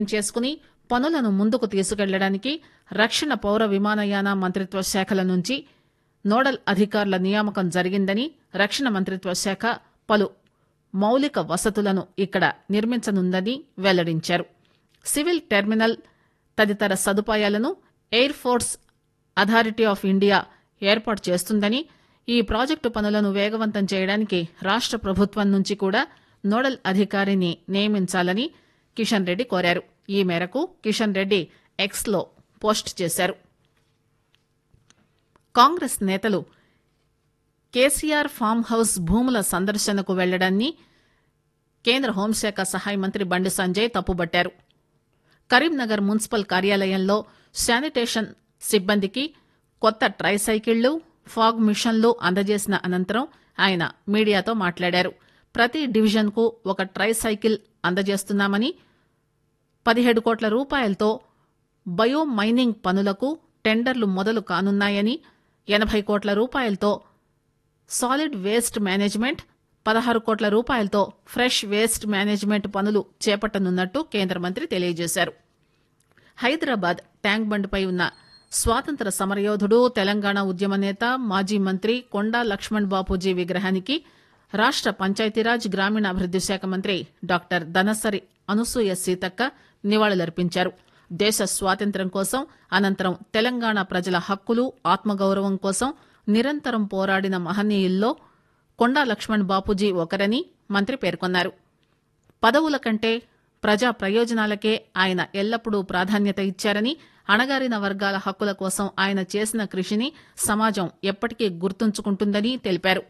చేసుకుని పనులను ముందుకు తీసుకెళ్లడానికి రక్షణ పౌర విమానయాన మంత్రిత్వ శాఖల నుంచి నోడల్ అధికారుల నియామకం జరిగిందని రక్షణ మంత్రిత్వ శాఖ పలు మౌలిక వసతులను ఇక్కడ నిర్మించనుందని వెల్లడించారు సివిల్ టెర్మినల్ తదితర సదుపాయాలను air force authority of India ఏర్పాటు చేస్తుందని ఈ ప్రాజెక్టు పనులను వేగవంతం చేయడానికి రాష్ట ప్రభుత్వం నుంచి కూడా నోడల్ అధికారిని నియమించాలని కిషన్ రెడ్డి కోరారు ఈ మేరకు కిషన్ రెడ్డి ఎక్స్ లో పోస్ట్ చేశారు కాంగ్రెస్ నేతలు కేసీఆర్ ఫామ్ హౌస్ భూముల సందర్శనకు వెళ్లడాన్ని కేంద్ర హోంశాఖ సహాయ మంత్రి బండి సంజయ్ తప్పుబట్టారు కరీంనగర్ మున్సిపల్ కార్యాలయంలో శానిటేషన్ సిబ్బందికి కొత్త ట్రైసైకిళ్లు ఫాగ్ మిషన్లు అందజేసిన అనంతరం ఆయన మీడియాతో మాట్లాడారు ప్రతి డివిజన్కు ఒక ట్రైసైకిల్ అందజేస్తున్నామని పదిహేడు కోట్ల రూపాయలతో బయో మైనింగ్ పనులకు టెండర్లు మొదలు కానున్నాయని ఎనభై కోట్ల రూపాయలతో సాలిడ్ వేస్ట్ మేనేజ్మెంట్ పదహారు కోట్ల రూపాయలతో ఫ్రెష్ వేస్ట్ మేనేజ్మెంట్ పనులు చేపట్టనున్నట్టు కేంద్ర మంత్రి తెలియజేశారు హైదరాబాద్ ట్యాంక్ బండ్పై ఉన్న స్వాతంత్ర సమరయోధుడు తెలంగాణ ఉద్యమ నేత మాజీ మంత్రి కొండా లక్ష్మణ్ బాపూజీ విగ్రహానికి రాష్ట పంచాయతీరాజ్ గ్రామీణాభివృద్ది శాఖ మంత్రి డాక్టర్ దనసరి అనసూయ సీతక్క నివాళులర్పించారు దేశ స్వాతంత్ర్యం కోసం అనంతరం తెలంగాణ ప్రజల హక్కులు ఆత్మగౌరవం కోసం నిరంతరం పోరాడిన మహనీయుల్లో కొండా లక్ష్మణ్ బాపూజీ ఒకరని మంత్రి పేర్కొన్నారు పదవుల కంటే ప్రజా ప్రయోజనాలకే ఆయన ఎల్లప్పుడూ ప్రాధాన్యత ఇచ్చారని అణగారిన వర్గాల హక్కుల కోసం ఆయన చేసిన కృషిని సమాజం ఎప్పటికీ గుర్తుంచుకుంటుందని తెలిపారు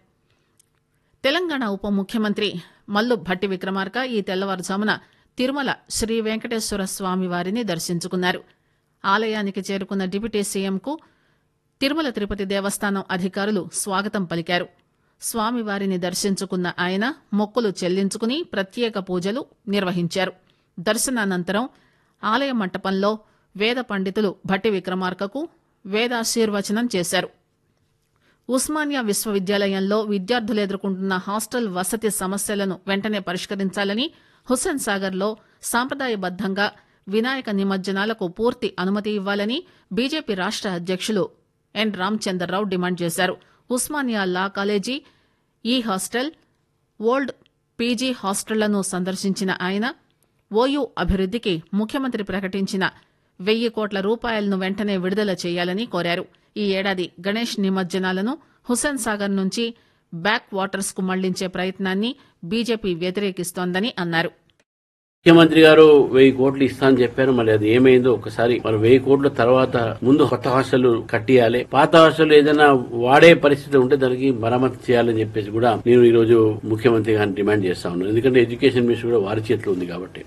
తెలంగాణ ఉప ముఖ్యమంత్రి మల్లు భట్టి విక్రమార్క ఈ తెల్లవారుజామున తిరుమల శ్రీ వెంకటేశ్వర స్వామి వారిని దర్శించుకున్నారు ఆలయానికి చేరుకున్న డిప్యూటీ సీఎంకు తిరుమల తిరుపతి దేవస్థానం అధికారులు స్వాగతం పలికారు స్వామివారిని దర్శించుకున్న ఆయన మొక్కులు చెల్లించుకుని ప్రత్యేక పూజలు నిర్వహించారు దర్శనానంతరం ఆలయ మంటపంలో వేద పండితులు భట్టి విక్రమార్కకు వేదాశీర్వచనం చేశారు ఉస్మానియా విశ్వవిద్యాలయంలో విద్యార్థులు ఎదుర్కొంటున్న హాస్టల్ వసతి సమస్యలను వెంటనే పరిష్కరించాలని హుస్సేన్ సాగర్లో సాంప్రదాయబద్దంగా వినాయక నిమజ్జనాలకు పూర్తి అనుమతి ఇవ్వాలని బీజేపీ రాష్ట అధ్యక్షులు ఎన్ రామచందర్రావు డిమాండ్ చేశారు ఉస్మానియా లా కాలేజీ ఈ హాస్టల్ ఓల్డ్ పీజీ హాస్టళ్లను సందర్శించిన ఆయన ఓయూ అభివృద్దికి ముఖ్యమంత్రి ప్రకటించిన వెయ్యి కోట్ల రూపాయలను వెంటనే విడుదల చేయాలని కోరారు ఈ ఏడాది గణేష్ నిమజ్జనాలను హుస్సేన్ సాగర్ నుంచి బ్యాక్ వాటర్స్ కు మళ్లించే ప్రయత్నాన్ని బీజేపీ వ్యతిరేకిస్తోందని అన్నారు ముఖ్యమంత్రి గారు వెయ్యి కోట్లు ఇస్తా అని చెప్పారు మరి అది ఏమైందో ఒకసారి మరి వెయ్యి కోట్ల తర్వాత ముందు కొత్త హాస్టల్ కట్టియాలి పాత హాస్టల్ ఏదైనా వాడే పరిస్థితి ఉంటే దానికి మరమ్మతు చేయాలని చెప్పేసి కూడా నేను ఈ రోజు ముఖ్యమంత్రి గారిని డిమాండ్ చేస్తా ఉన్నాను ఎందుకంటే ఎడ్యుకేషన్ మినిస్టర్ కూడా వారి చేతిలో ఉంది కాబట్టి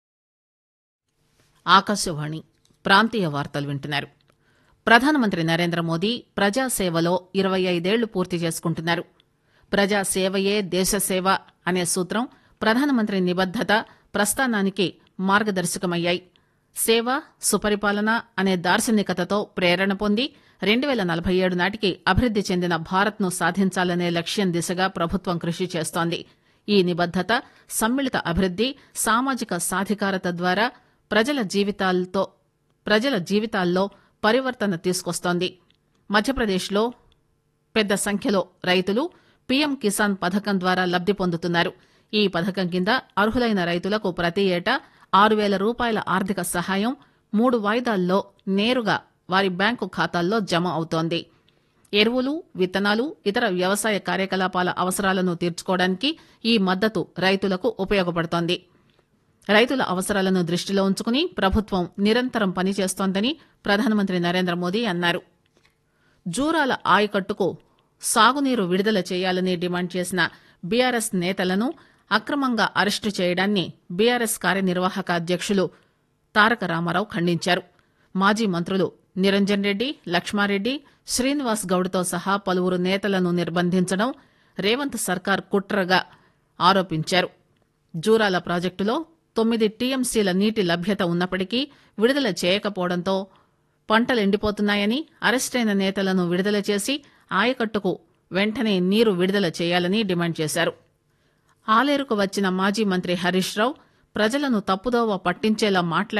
ఆకాశవాణి ప్రాంతీయ వార్తలు వింటున్నారు ప్రధానమంత్రి నరేంద్ర మోదీ ప్రజాసేవలో ఇరవై ఐదేళ్లు పూర్తి చేసుకుంటున్నారు ప్రజాసేవయే దేశసేవ అనే సూత్రం ప్రధానమంత్రి నిబద్దత ప్రస్థానానికి మార్గదర్శకమయ్యాయి సేవ సుపరిపాలన అనే దార్శనికతతో ప్రేరణ పొంది రెండు వేల నలభై ఏడు నాటికి అభివృద్ది చెందిన భారత్ను సాధించాలనే లక్ష్యం దిశగా ప్రభుత్వం కృషి చేస్తోంది ఈ నిబద్దత సమ్మిళిత అభివృద్ది సామాజిక సాధికారత ద్వారా ప్రజల జీవితాలతో ప్రజల జీవితాల్లో పరివర్తన తీసుకొస్తోంది మధ్యప్రదేశ్లో పెద్ద సంఖ్యలో రైతులు పీఎం కిసాన్ పథకం ద్వారా లబ్ది పొందుతున్నారు ఈ పథకం కింద అర్హులైన రైతులకు ప్రతి ఏటా ఆరు వేల రూపాయల ఆర్థిక సహాయం మూడు వాయిదాల్లో నేరుగా వారి బ్యాంకు ఖాతాల్లో జమ అవుతోంది ఎరువులు విత్తనాలు ఇతర వ్యవసాయ కార్యకలాపాల అవసరాలను తీర్చుకోవడానికి ఈ మద్దతు రైతులకు ఉపయోగపడుతోంది రైతుల అవసరాలను దృష్టిలో ఉంచుకుని ప్రభుత్వం నిరంతరం పనిచేస్తోందని ప్రధానమంత్రి నరేంద్ర మోదీ అన్నారు జూరాల ఆయకట్టుకు సాగునీరు విడుదల చేయాలని డిమాండ్ చేసిన బీఆర్ఎస్ నేతలను అక్రమంగా అరెస్టు చేయడాన్ని బీఆర్ఎస్ కార్యనిర్వాహక అధ్యక్షులు తారక రామారావు ఖండించారు మాజీ మంత్రులు నిరంజన్ రెడ్డి లక్ష్మారెడ్డి శ్రీనివాస్ గౌడ్తో సహా పలువురు నేతలను నిర్బంధించడం రేవంత్ సర్కార్ కుట్రగా ఆరోపించారు జూరాల ప్రాజెక్టులో తొమ్మిది టీఎంసీల నీటి లభ్యత ఉన్నప్పటికీ విడుదల చేయకపోవడంతో పంటలు ఎండిపోతున్నాయని అరెస్టైన నేతలను విడుదల చేసి ఆయకట్టుకు వెంటనే నీరు విడుదల చేయాలని డిమాండ్ చేశారు ఆలేరుకు వచ్చిన మాజీ మంత్రి హరీష్ రావు ప్రజలను తప్పుదోవ పట్టించేలా మాట్లాడారు